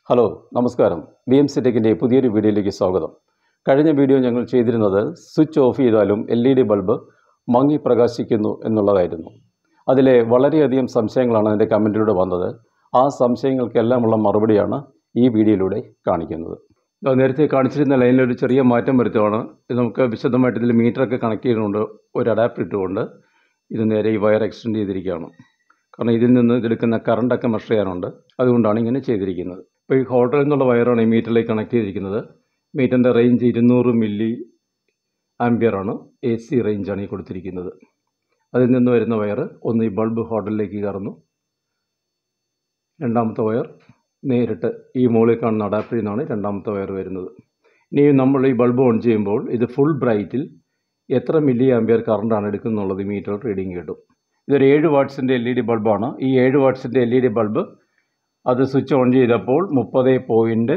hello നമസ്കാരം B M C ടെക്കിൻ്റെ പുതിയൊരു വീഡിയോയിലേക്ക് സ്വാഗതം കഴിഞ്ഞ വീഡിയോ ഞങ്ങൾ ചെയ്തിരുന്നത് സ്വിച്ച് ഓഫ് ചെയ്താലും എൽ ഇ ഡി ബൾബ് മങ്ങി പ്രകാശിക്കുന്നു എന്നുള്ളതായിരുന്നു അതിലെ വളരെയധികം സംശയങ്ങളാണ് അതിൻ്റെ കമൻറ്റിലൂടെ വന്നത് ആ സംശയങ്ങൾക്കെല്ലാമുള്ള മറുപടിയാണ് ഈ വീഡിയോയിലൂടെ കാണിക്കുന്നത് ദാ നേരത്തെ കാണിച്ചിരുന്ന ലൈനിൽ ഒരു ചെറിയ മാറ്റം വരുത്തുകയാണ് ഇത് നമുക്ക് വിശദമായിട്ട് ഇതിൽ മീറ്ററൊക്കെ കണക്ട് ചെയ്തുകൊണ്ട് ഒരു അഡാപ്റ്റർ ഇട്ടുകൊണ്ട് ഇത് നേരെ ഈ വയർ എക്സ്റ്റെൻഡ് ചെയ്തിരിക്കുകയാണ് കാരണം ഇതിൽ നിന്ന് ഇതെടുക്കുന്ന കറണ്ടൊക്കെ മെഷർ ചെയ്യാനുണ്ട് അതുകൊണ്ടാണ് ഇങ്ങനെ ചെയ്തിരിക്കുന്നത് ഇപ്പോൾ ഈ ഹോട്ടലിൽ നിന്നുള്ള വയറാണ് ഈ മീറ്ററിലേക്ക് കണക്ട് ചെയ്തിരിക്കുന്നത് മീറ്ററിൻ്റെ റേഞ്ച് ഇരുന്നൂറ് മില്ലി ആംബിയറാണ് എ സി റേഞ്ചാണ് ഈ കൊടുത്തിരിക്കുന്നത് അതിൽ നിന്ന് വരുന്ന വയർ ഒന്ന് ഈ ബൾബ് ഹോട്ടലിലേക്ക് കയറുന്നു രണ്ടാമത്തെ വയർ നേരിട്ട് ഈ മുകളിൽ കാണുന്ന അഡാപ്റ്ററിൽ നിന്നാണ് രണ്ടാമത്തെ വയർ വരുന്നത് ഇനി നമ്മൾ ഈ ബൾബ് ഓൺ ചെയ്യുമ്പോൾ ഇത് ഫുൾ ബ്രൈറ്റിൽ എത്ര മില്ലി ആംബിയർ കറണ്ടാണ് എടുക്കുന്നുള്ളത് മീറ്റർ റീഡിങ് കിട്ടും ഇതൊരു ഏഴ് വാട്ട്സിൻ്റെ എൽ ഇ ഡി ബൾബാണ് ഈ ഏഴ് വാട്ട്സിൻ്റെ എൽ ഇ ഡി ബൾബ് അത് സ്വിച്ച് ഓൺ ചെയ്തപ്പോൾ മുപ്പത് പോയിൻറ്റ്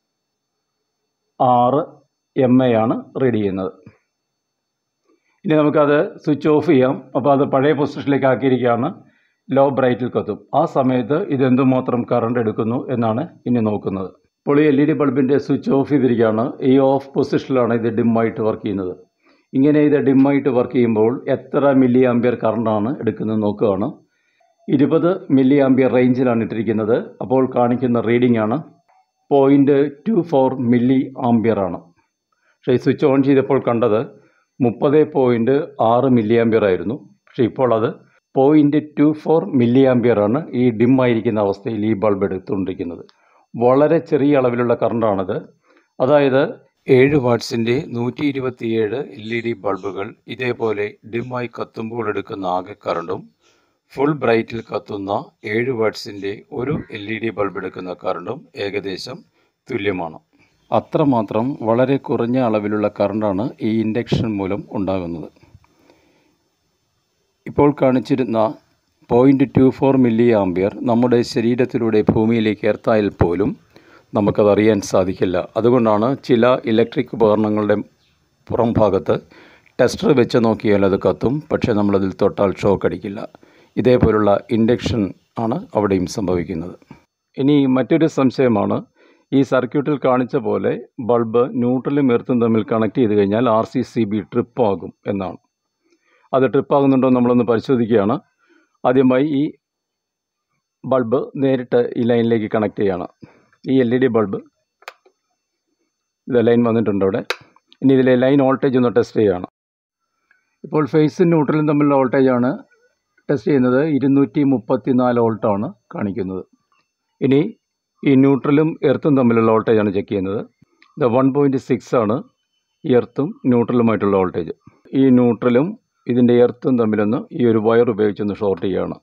ആറ് എം എ ആണ് റീഡ് ചെയ്യുന്നത് ഇനി നമുക്കത് സ്വിച്ച് ഓഫ് ചെയ്യാം അപ്പോൾ അത് പഴയ പൊസിഷനിലേക്ക് ആക്കിയിരിക്കുകയാണ് ലോ ബ്രൈറ്റിൽ കത്തും ആ സമയത്ത് ഇത് എന്തുമാത്രം കറണ്ട് എടുക്കുന്നു എന്നാണ് ഇനി നോക്കുന്നത് ഇപ്പോൾ ഈ എൽ ഇ ഡി ബൾബിൻ്റെ സ്വിച്ച് ഓഫ് ചെയ്തിരിക്കുകയാണ് ഈ ഓഫ് പൊസിഷനിലാണ് ഇത് ഡിമ്മായിട്ട് വർക്ക് ചെയ്യുന്നത് ഇങ്ങനെ ഇത് ഡിമ്മായിട്ട് വർക്ക് ചെയ്യുമ്പോൾ എത്ര മില്ലി ആംബിയർ കറണ്ടാണ് എടുക്കുന്നത് നോക്കുകയാണ് ഇരുപത് മില്ലി ആംബിയർ റേഞ്ചിലാണ് ഇട്ടിരിക്കുന്നത് അപ്പോൾ കാണിക്കുന്ന റീഡിംഗ് ആണ് point two four milli ampere ആണ് പക്ഷേ ഈ സ്വിച്ച് ഓൺ ചെയ്തപ്പോൾ കണ്ടത് മുപ്പത് പോയിൻറ്റ് ആറ് മില്ലി ആംബിയർ ആയിരുന്നു പക്ഷേ ഇപ്പോൾ അത് point two four milli ampere ആണ് ഈ ഡിം ആയിരിക്കുന്ന അവസ്ഥയിൽ ഈ ബൾബ് എടുത്തുകൊണ്ടിരിക്കുന്നത് വളരെ ചെറിയ അളവിലുള്ള കറണ്ടാണിത് അതായത് ഏഴ് വാട്ട്സിൻ്റെ നൂറ്റി ഇരുപത്തിയേഴ് എൽ ഇ ഡി ബൾബുകൾ ഇതേപോലെ ഡിമ്മായി കത്തുമ്പോൾ എടുക്കുന്ന ആകെ കറണ്ടും ഫുൾ ബ്രൈറ്റിൽ കത്തുന്ന ഏഴ് വാട്ട്സിൻ്റെ ഒരു എൽ ഇ ഡി ബൾബ് എടുക്കുന്ന കറണ്ടും ഏകദേശം തുല്യമാണ് അത്രമാത്രം വളരെ കുറഞ്ഞ അളവിലുള്ള കറണ്ടാണ് ഈ ഇൻഡക്ഷൻ മൂലം ഉണ്ടാകുന്നത് ഇപ്പോൾ കാണിച്ചിരുന്ന point two four milli ampere നമ്മുടെ ശരീരത്തിലൂടെ ഭൂമിയിലേക്ക് എർത്തായാൽ പോലും നമുക്കത് അറിയാൻ സാധിക്കില്ല അതുകൊണ്ടാണ് ചില ഇലക്ട്രിക് ഉപകരണങ്ങളുടെ പുറം ഭാഗത്ത് ടെസ്റ്റർ വെച്ച് നോക്കിയാൽ അത് കത്തും പക്ഷേ നമ്മളതിൽ തൊട്ടാൽ ഷോക്ക് അടിക്കില്ല ഇതേപോലുള്ള ഇൻഡക്ഷൻ ആണ് അവിടെയും സംഭവിക്കുന്നത് ഇനി മറ്റൊരു സംശയമാണ് ഈ സർക്യൂട്ടിൽ കാണിച്ച പോലെ ബൾബ് ന്യൂട്രലും എർത്തും തമ്മിൽ കണക്ട് ചെയ്ത് കഴിഞ്ഞാൽ ആർ സി സി ബി ട്രിപ്പാകും എന്നാണ് അത് ട്രിപ്പാകുന്നുണ്ടോ നമ്മളൊന്ന് പരിശോധിക്കുകയാണ് ആദ്യമായി ഈ ബൾബ് നേരിട്ട് ഈ ലൈനിലേക്ക് കണക്ട് ചെയ്യണം ഈ എൽ ഇ ഡി ബൾബ് ഇത് ലൈൻ വന്നിട്ടുണ്ട് അവിടെ ഇനി ഇതിലെ ലൈൻ വോൾട്ടേജ് ഒന്ന് ടെസ്റ്റ് ചെയ്യുകയാണ് ഇപ്പോൾ ഫേസും ന്യൂട്രലും തമ്മിലുള്ള വോൾട്ടേജാണ് ടെസ്റ്റ് ചെയ്യുന്നത് ഇരുന്നൂറ്റി മുപ്പത്തി നാല് വോൾട്ടാണ് കാണിക്കുന്നത് ഇനി ഈ ന്യൂട്രലും എർത്തും തമ്മിലുള്ള വോൾട്ടേജാണ് ചെക്ക് ചെയ്യുന്നത് ഇത് വൺ പോയിൻറ്റ് സിക്സ് ആണ് എർത്തും ന്യൂട്രലുമായിട്ടുള്ള വോൾട്ടേജ് ഈ ന്യൂട്രലും ഇതിൻ്റെ എർത്തും തമ്മിലൊന്ന് ഈ ഒരു വയർ ഉപയോഗിച്ചൊന്ന് ഷോർട്ട് ചെയ്യുകയാണ്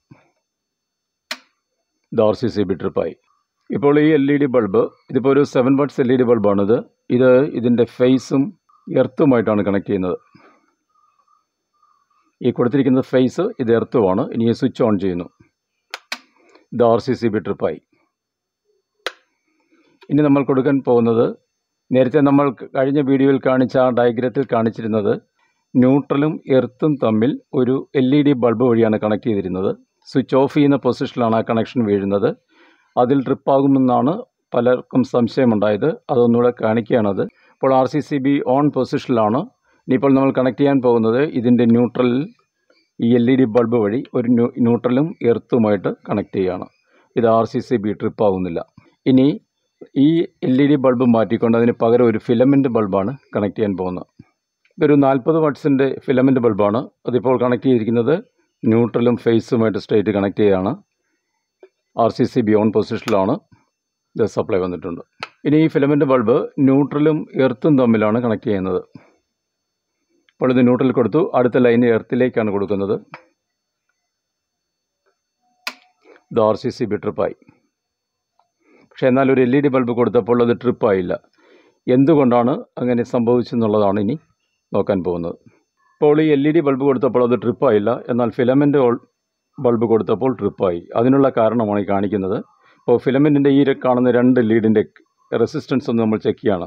ഇത് ആർ സി സി ബി ട്രിപ്പായി ഇപ്പോൾ ഈ എൽ ഇ ഡി ബൾബ് ഇതിപ്പോൾ ഒരു seven watts L E D ബൾബാണിത് ഇത് ഇതിൻ്റെ ഫേസും എർത്തുമായിട്ടാണ് കണക്ട് ചെയ്യുന്നത് ഈ കൊടുത്തിരിക്കുന്ന ഫേസ് ഇത് എർത്തുമാണ് ഇനി ഈ സ്വിച്ച് ഓൺ ചെയ്യുന്നു ഇത് ആർ സി സി ബി ട്രിപ്പായി ഇനി നമ്മൾ കൊടുക്കാൻ പോകുന്നത് നേരത്തെ നമ്മൾ കഴിഞ്ഞ വീഡിയോയിൽ കാണിച്ച ആ ഡയഗ്രത്തിൽ കാണിച്ചിരുന്നത് ന്യൂട്രലും എർത്തും തമ്മിൽ ഒരു എൽ ഇ ഡി ബൾബ് വഴിയാണ് കണക്ട് ചെയ്തിരുന്നത് സ്വിച്ച് ഓഫ് ചെയ്യുന്ന പൊസിഷനിലാണ് ആ കണക്ഷൻ വീഴുന്നത് അതിൽ ട്രിപ്പാകുമെന്നാണ് പലർക്കും സംശയമുണ്ടായത് അതൊന്നുകൂടെ കാണിക്കുകയാണത് ഇപ്പോൾ R C C B on പൊസിഷനിലാണ് ഇനിയിപ്പോൾ നമ്മൾ കണക്ട് ചെയ്യാൻ പോകുന്നത് ഇതിൻ്റെ ന്യൂട്രൽ ഈ എൽ ഇ ഡി ബൾബ് വഴി ഒരു ന്യൂ ന്യൂട്രലും എർത്തുമായിട്ട് കണക്ട് ചെയ്യുകയാണ് ഇത് ആർ സി സി ബി ട്രിപ്പാകുന്നില്ല ഇനി ഈ എൽ ഇ ഡി ബൾബ് മാറ്റിക്കൊണ്ട് അതിന് പകരം ഒരു ഫിലമെൻ്റ് ബൾബാണ് കണക്ട് ചെയ്യാൻ പോകുന്നത് ഇതൊരു നാൽപ്പത് വാട്ട്സിൻ്റെ ഫിലമെൻ്റ് ബൾബാണ് അതിപ്പോൾ കണക്ട് ചെയ്തിരിക്കുന്നത് ന്യൂട്രലും ഫേസുമായിട്ട് സ്ട്രേറ്റ് കണക്ട് ചെയ്യുകയാണ് R C C B on പൊസിഷനിലാണ് ഇത് സപ്ലൈ വന്നിട്ടുണ്ട് ഇനി ഈ ഫിലമെൻ്റ് ബൾബ് ന്യൂട്രലും എർത്തും തമ്മിലാണ് കണക്ട് ചെയ്യുന്നത് അപ്പോൾ ഇത് ന്യൂട്രൽ കൊടുത്തു അടുത്ത ലൈൻ എർത്തിലേക്കാണ് കൊടുക്കുന്നത് ഇത് ആർ സി സി ബി ട്രിപ്പായി പക്ഷേ എന്നാൽ ഒരു എൽ ഇ ഡി ബൾബ് കൊടുത്തപ്പോൾ അത് ട്രിപ്പായില്ല എന്തുകൊണ്ടാണ് അങ്ങനെ സംഭവിച്ചെന്നുള്ളതാണ് ഇനി നോക്കാൻ പോകുന്നത് ഇപ്പോൾ ഈ എൽ ഇ ഡി ബൾബ് കൊടുത്തപ്പോൾ അത് ട്രിപ്പായില്ല എന്നാൽ ഫിലമെൻ്റ് ബൾബ് കൊടുത്തപ്പോൾ ട്രിപ്പായി അതിനുള്ള കാരണമാണ് ഈ കാണിക്കുന്നത് ഇപ്പോൾ ഫിലമെൻറ്റിൻ്റെ ഈ കാണുന്ന രണ്ട് ലീഡിൻ്റെ റെസിസ്റ്റൻസ് ഒന്ന് നമ്മൾ ചെക്ക് ചെയ്യാണ്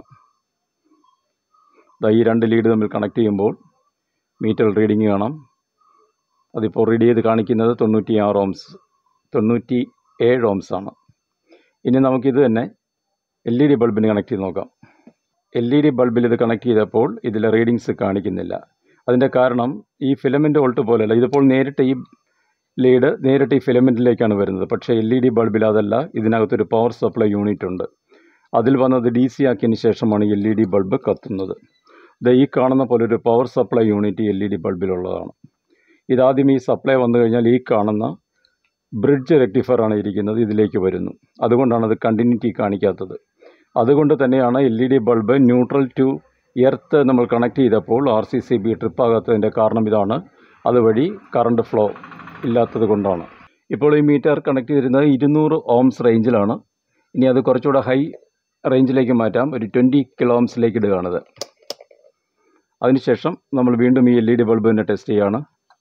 ഈ രണ്ട് ലീഡ് തമ്മിൽ കണക്ട് ചെയ്യുമ്പോൾ മീറ്റർ റീഡിങ് കാണാം അതിപ്പോൾ റീഡ് ചെയ്ത് കാണിക്കുന്നത് തൊണ്ണൂറ്റി ആറ് ഓംസ് തൊണ്ണൂറ്റി ഏഴ് ഓംസ് ആണ് ഇനി നമുക്കിത് തന്നെ എൽ ഇ ഡി ബൾബിന് കണക്ട് ചെയ്ത് നോക്കാം എൽ ഇ ഡി ബൾബിൽ ഇത് കണക്ട് ചെയ്തപ്പോൾ ഇതിലെ റീഡിങ്സ് കാണിക്കുന്നില്ല അതിൻ്റെ കാരണം ഈ ഫിലമെൻ്റ് വോൾട്ട് പോലെയല്ല ഇതിപ്പോൾ നേരിട്ട് ഈ ലീഡ് നേരിട്ട് ഈ ഫിലമെൻറ്റിലേക്കാണ് വരുന്നത് പക്ഷേ എൽ ഇ ഡി ബൾബിൽ അതല്ല ഇതിനകത്തൊരു പവർ സപ്ലൈ യൂണിറ്റ് ഉണ്ട് അതിൽ വന്നത് ഡി സി ആക്കിയതിന് ശേഷമാണ് എൽ ഇ ഡി ബൾബ് കത്തുന്നത് ഇത് ഈ കാണുന്ന പോലെ ഒരു power supply unit L E D ബൾബിലുള്ളതാണ് ഇതാദ്യം ഈ സപ്ലൈ വന്നു കഴിഞ്ഞാൽ ഈ കാണുന്ന ബ്രിഡ്ജ് റെക്ടിഫയർ ആണ് ഇരിക്കുന്നത് ഇതിലേക്ക് വരുന്നു അതുകൊണ്ടാണ് അത് കണ്ടിന്യൂറ്റി കാണിക്കാത്തത് അതുകൊണ്ട് തന്നെയാണ് L E D bulb neutral to earth നമ്മൾ കണക്ട് ചെയ്തപ്പോൾ R C C B trip ആകാത്തതിൻ്റെ കാരണം ഇതാണ് അതുവഴി കറണ്ട് ഫ്ലോ ഇല്ലാത്തത് കൊണ്ടാണ് ഇപ്പോൾ ഈ മീറ്റർ കണക്ട് ചെയ്തിരുന്നത് ഇരുന്നൂറ് ഓംസ് റേഞ്ചിലാണ് ഇനി അത് കുറച്ചുകൂടെ ഹൈ റേഞ്ചിലേക്ക് മാറ്റാം ഒരു ട്വൻറ്റി കിലോ ഓംസിലേക്ക് ഇടുകയാണത് അതിനുശേഷം നമ്മൾ വീണ്ടും ഈ എൽ ഇ ഡി ബൾബ് തന്നെ ടെസ്റ്റ് ചെയ്യുകയാണ്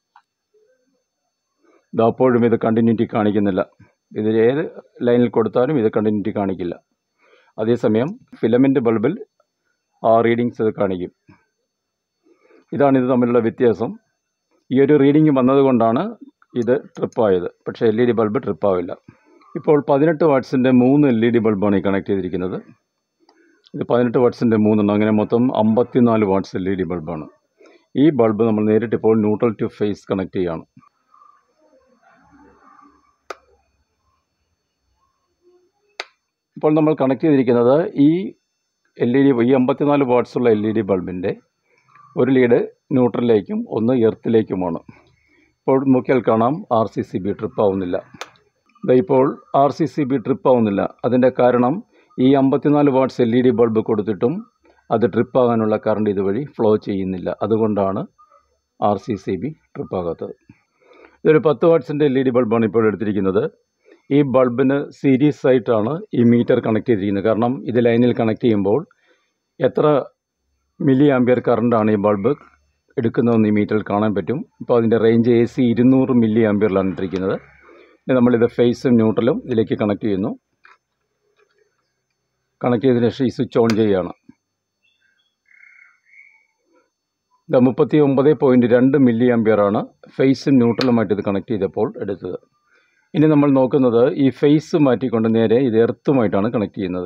ഇത് അപ്പോഴും ഇത് കണ്ടിന്യൂറ്റി കാണിക്കുന്നില്ല ഇതിൽ ഏത് ലൈനിൽ കൊടുത്താലും ഇത് കണ്ടിന്യൂറ്റി കാണിക്കില്ല അതേസമയം ഫിലമെൻ്റ് ബൾബിൽ ആ റീഡിങ്സ് ഇത് കാണിക്കും ഇതാണ് ഇത് തമ്മിലുള്ള വ്യത്യാസം ഈ ഒരു റീഡിങ് വന്നതുകൊണ്ടാണ് ഇത് ട്രിപ്പായത് പക്ഷേ എൽ ഇ ഡി ബൾബ് ട്രിപ്പാവില്ല ഇപ്പോൾ പതിനെട്ട് വാട്ട്സിൻ്റെ മൂന്ന് എൽ ഇ ഡി ബൾബാണ് ഈ കണക്ട് ചെയ്തിരിക്കുന്നത് ഇത് പതിനെട്ട് വാട്ട്സിൻ്റെ മൂന്നെണ്ണം അങ്ങനെ മൊത്തം അമ്പത്തിനാല് വാട്ട്സ് എൽ ഇ ഡി ബൾബാണ് ഈ ബൾബ് നമ്മൾ നേരിട്ട് ഇപ്പോൾ ന്യൂട്രൽ ടു ഫേസ് കണക്ട് ചെയ്യുകയാണ് ഇപ്പോൾ നമ്മൾ കണക്ട് ചെയ്തിരിക്കുന്നത് ഈ എൽ ഇ ഡി ഈ അമ്പത്തിനാല് വാട്ട്സുള്ള എൽ ഇ ഡി ബൾബിൻ്റെ ഒരു ലീഡ് ന്യൂട്രലിലേക്കും ഒന്ന് എർത്തിലേക്കുമാണ് ഇപ്പോൾ നോക്കിയാൽ കാണാം R C C B trip ആവുന്നില്ല ദാ ഇപ്പോൾ R C C B trip ആവുന്നില്ല അതിൻ്റെ കാരണം ഈ അമ്പത്തിനാല് watts L E D bulb കൊടുത്തിട്ടും അത് ട്രിപ്പ് ആകാനുള്ള കറണ്ട് ഇതുവഴി ഫ്ലോ ചെയ്യുന്നില്ല അതുകൊണ്ടാണ് R C C B trip ആകാത്തത് ഇതൊരു പത്ത് വാട്ട്സിൻ്റെ എൽ ഇ ഡി ബൾബാണ് ഇപ്പോൾ എടുത്തിരിക്കുന്നത് ഈ ബൾബിന് സീരീസ് ആയിട്ടാണ് ഈ മീറ്റർ കണക്ട് ചെയ്തിരിക്കുന്നത് കാരണം ഇത് ലൈനിൽ കണക്ട് ചെയ്യുമ്പോൾ എത്ര മില്ലി ആംബിയർ കറണ്ടാണ് ഈ ബൾബ് എടുക്കുന്നതെന്ന് ഈ മീറ്ററിൽ കാണാൻ പറ്റും ഇപ്പോൾ അതിൻ്റെ റേഞ്ച് എ സി ഇരുന്നൂറ് മില്ലി ആംബിയറിലാണ് ഇട്ടിരിക്കുന്നത് ഇനി നമ്മളിത് ഫേസും ന്യൂട്രലും ഇതിലേക്ക് കണക്ട് ചെയ്യുന്നു കണക്ട് ചെയ്തതിന് ശേഷം ഈ സ്വിച്ച് ഓൺ ചെയ്യുകയാണ് ഇത് മുപ്പത്തി ഒമ്പത് പോയിൻറ്റ് രണ്ട് മില്ലി ആംബിയറാണ് ഫേസും ന്യൂട്രലുമായിട്ട് ഇത് കണക്ട് ചെയ്തപ്പോൾ എടുത്തത് ഇനി നമ്മൾ നോക്കുന്നത് ഈ ഫേസ് മാറ്റിക്കൊണ്ട് നേരെ ഇത് എർത്തുമായിട്ടാണ് കണക്ട് ചെയ്യുന്നത്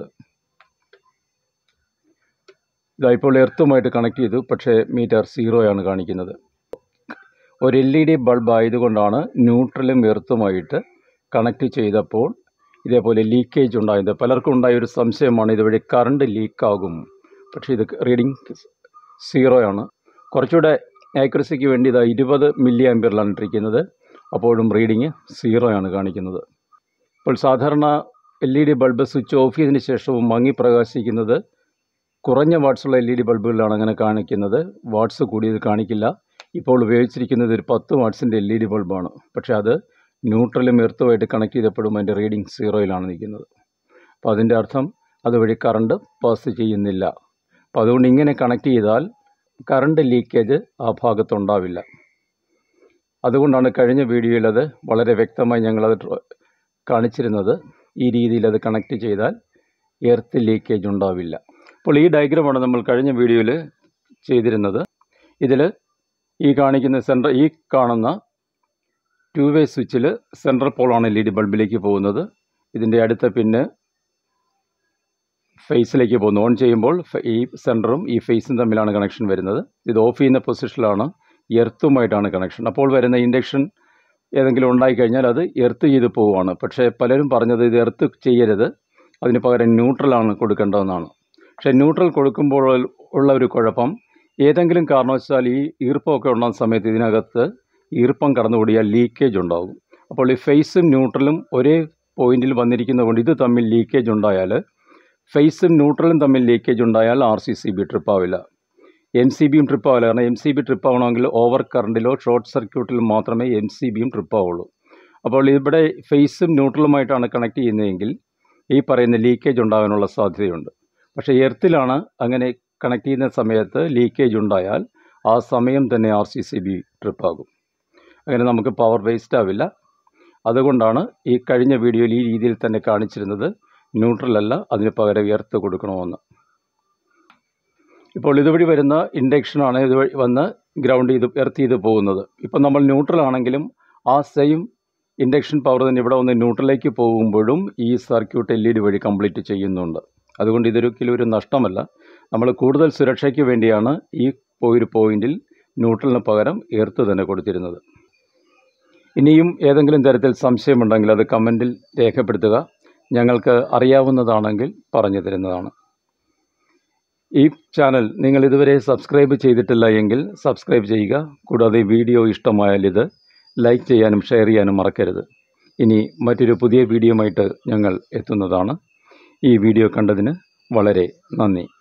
ഇതാ ഇപ്പോൾ എർത്തുമായിട്ട് കണക്ട് ചെയ്തു പക്ഷേ മീറ്റർ സീറോയാണ് കാണിക്കുന്നത് ഒരു എൽ ഇ ഡി ബൾബ് ആയതുകൊണ്ടാണ് ന്യൂട്രലും എർത്തുമായിട്ട് കണക്ട് ചെയ്തപ്പോൾ ഇതേപോലെ ലീക്കേജ് ഉണ്ടായത് പലർക്കും ഉണ്ടായ ഒരു സംശയമാണ് ഇതുവഴി കറണ്ട് ലീക്കാകും പക്ഷേ ഇത് റീഡിങ് സീറോയാണ് കുറച്ചുകൂടെ ആക്യുറസിക്ക് വേണ്ടി ഇതാ ഇരുപത് മില്ലി ആംബിയറിലാണ് ഇട്ടിരിക്കുന്നത് അപ്പോഴും റീഡിങ് സീറോയാണ് കാണിക്കുന്നത് ഇപ്പോൾ സാധാരണ L E D bulb switch off ചെയ്തതിന് ശേഷവും മങ്ങി പ്രകാശിക്കുന്നത് കുറഞ്ഞ വാട്ട്സുള്ള എൽ ഇ ഡി ബൾബുകളിലാണ് അങ്ങനെ കാണിക്കുന്നത് വാട്ട്സ് കൂടിയത് കാണിക്കില്ല ഇപ്പോൾ ഉപയോഗിച്ചിരിക്കുന്നത് ഒരു പത്ത് വാട്ട്സിൻ്റെ എൽ ഇ ഡി ബൾബാണ് പക്ഷേ അത് ന്യൂട്രലും എർത്തുമായിട്ട് കണക്ട് ചെയ്തപ്പോഴും അതിൻ്റെ റീഡിങ് സീറോയിലാണ് നിൽക്കുന്നത് അപ്പോൾ അതിൻ്റെ അർത്ഥം അതുവഴി കറണ്ട് പാസ് ചെയ്യുന്നില്ല അപ്പോൾ അതുകൊണ്ട് ഇങ്ങനെ കണക്ട് ചെയ്താൽ കറണ്ട് ലീക്കേജ് ആ ഭാഗത്തുണ്ടാവില്ല അതുകൊണ്ടാണ് കഴിഞ്ഞ വീഡിയോയിൽ അത് വളരെ വ്യക്തമായി ഞങ്ങളത് ഡ്ര- കാണിച്ചിരുന്നത് ഈ രീതിയിൽ അത് കണക്ട് ചെയ്താൽ എർത്ത് ലീക്കേജ് ഉണ്ടാവില്ല അപ്പോൾ ഈ ഡയഗ്രമാണ് നമ്മൾ കഴിഞ്ഞ വീഡിയോയിൽ ചെയ്തിരുന്നത് ഇതിൽ ഈ കാണിക്കുന്ന സെൻട്രൽ ഈ കാണുന്ന ടു വേ സ്വിച്ചിൽ സെൻട്രൽ പോളാണ് എൽ ഇ ഡി ബൾബിലേക്ക് പോകുന്നത് ഇതിൻ്റെ അടുത്ത പിന്ന് ഫേസിലേക്ക് പോകുന്നു ഓൺ ചെയ്യുമ്പോൾ ഫ- ഈ സെൻറ്ററും ഈ ഫേസും തമ്മിലാണ് കണക്ഷൻ വരുന്നത് ഇത് ഓഫ് ചെയ്യുന്ന പൊസിഷനിലാണ് എർത്തുമായിട്ടാണ് കണക്ഷൻ അപ്പോൾ വരുന്ന ഇൻഡക്ഷൻ ഏതെങ്കിലും ഉണ്ടായിക്കഴിഞ്ഞാൽ അത് എർത്ത് ചെയ്ത് പോവുകയാണ് പക്ഷേ പലരും പറഞ്ഞത് ഇത് എർത്ത് ചെയ്യരുത് അതിന് പകരം ന്യൂട്രലാണ് കൊടുക്കേണ്ടതെന്നാണ് പക്ഷേ ന്യൂട്രൽ കൊടുക്കുമ്പോൾ ഉള്ള ഒരു കുഴപ്പം ഏതെങ്കിലും കാരണവശാൽ ഈ ഈർപ്പമൊക്കെ ഉണ്ടാകുന്ന സമയത്ത് ഇതിനകത്ത് ഈർപ്പം കടന്നുകൂടിയാൽ ലീക്കേജ് ഉണ്ടാകും അപ്പോൾ ഈ ഫേസും ന്യൂട്രലും ഒരേ പോയിന്റിൽ വന്നിരിക്കുന്നതുകൊണ്ട് ഇത് തമ്മിൽ ലീക്കേജ് ഉണ്ടായാൽ ഫേസും ന്യൂട്രലും തമ്മിൽ ലീക്കേജ് ഉണ്ടായാൽ R C C B trip ആവില്ല എം സി ബിയും ട്രിപ്പ് ആവില്ല കാരണം എം സി ബി ട്രിപ്പ് ആവണമെങ്കിൽ ഓവർ കറണ്ടിലോ ഷോർട്ട് സർക്യൂട്ടിലോ മാത്രമേ എം സി ബിയും ട്രിപ്പ് ആവുള്ളൂ അപ്പോൾ ഇവിടെ ഫേസും ന്യൂട്രലുമായിട്ടാണ് കണക്ട് ചെയ്യുന്നതെങ്കിൽ ഈ പറയുന്ന ലീക്കേജ് ഉണ്ടാകാനുള്ള സാധ്യതയുണ്ട് പക്ഷേ എർത്തിലാണ് അങ്ങനെ കണക്ട് ചെയ്യുന്ന സമയത്ത് ലീക്കേജ് ഉണ്ടായാൽ ആ സമയം തന്നെ R C C B trip ആകും അങ്ങനെ നമുക്ക് പവർ വേസ്റ്റ് ആവില്ല അതുകൊണ്ടാണ് ഈ കഴിഞ്ഞ വീഡിയോയിൽ ഈ രീതിയിൽ തന്നെ കാണിച്ചിരുന്നത് ന്യൂട്രൽ അല്ല അതിന് പകരം എർത്ത് കൊടുക്കണമെന്ന് ഇപ്പോൾ ഇതുവഴി വരുന്ന ഇൻഡക്ഷനാണ് ഇതുവഴി വന്ന് ഗ്രൗണ്ട് ചെയ്ത് എർത്ത് ചെയ്ത് പോകുന്നത് ഇപ്പം നമ്മൾ ന്യൂട്രൽ ആണെങ്കിലും ആ സെയിം ഇൻഡക്ഷൻ പവർ തന്നെ ഇവിടെ വന്ന് ന്യൂട്രലിലേക്ക് പോകുമ്പോഴും ഈ സർക്യൂട്ട് എൽ ഇ ഡി വഴി കംപ്ലീറ്റ് ചെയ്യുന്നുണ്ട് അതുകൊണ്ട് ഇതൊരിക്കലും ഒരു നഷ്ടമല്ല നമ്മൾ കൂടുതൽ സുരക്ഷയ്ക്ക് വേണ്ടിയാണ് ഈ ഒരു പോയിന്റിൽ ന്യൂട്രലിന് പകരം എർത്ത് തന്നെ കൊടുത്തിരുന്നത് ഇനിയും ഏതെങ്കിലും തരത്തിൽ സംശയമുണ്ടെങ്കിൽ അത് കമൻറ്റിൽ രേഖപ്പെടുത്തുക ഞങ്ങൾക്ക് അറിയാവുന്നതാണെങ്കിൽ പറഞ്ഞു തരുന്നതാണ് ഈ ചാനൽ നിങ്ങൾ ഇതുവരെ സബ്സ്ക്രൈബ് ചെയ്തിട്ടില്ല എങ്കിൽ സബ്സ്ക്രൈബ് ചെയ്യുക കൂടാതെ വീഡിയോ ഇഷ്ടമായാൽ ഇത് ലൈക്ക് ചെയ്യാനും ഷെയർ ചെയ്യാനും മറക്കരുത് ഇനി മറ്റൊരു പുതിയ വീഡിയോയുമായിട്ട് ഞങ്ങൾ എത്തുന്നതാണ് ഈ വീഡിയോ കണ്ടതിന് വളരെ നന്ദി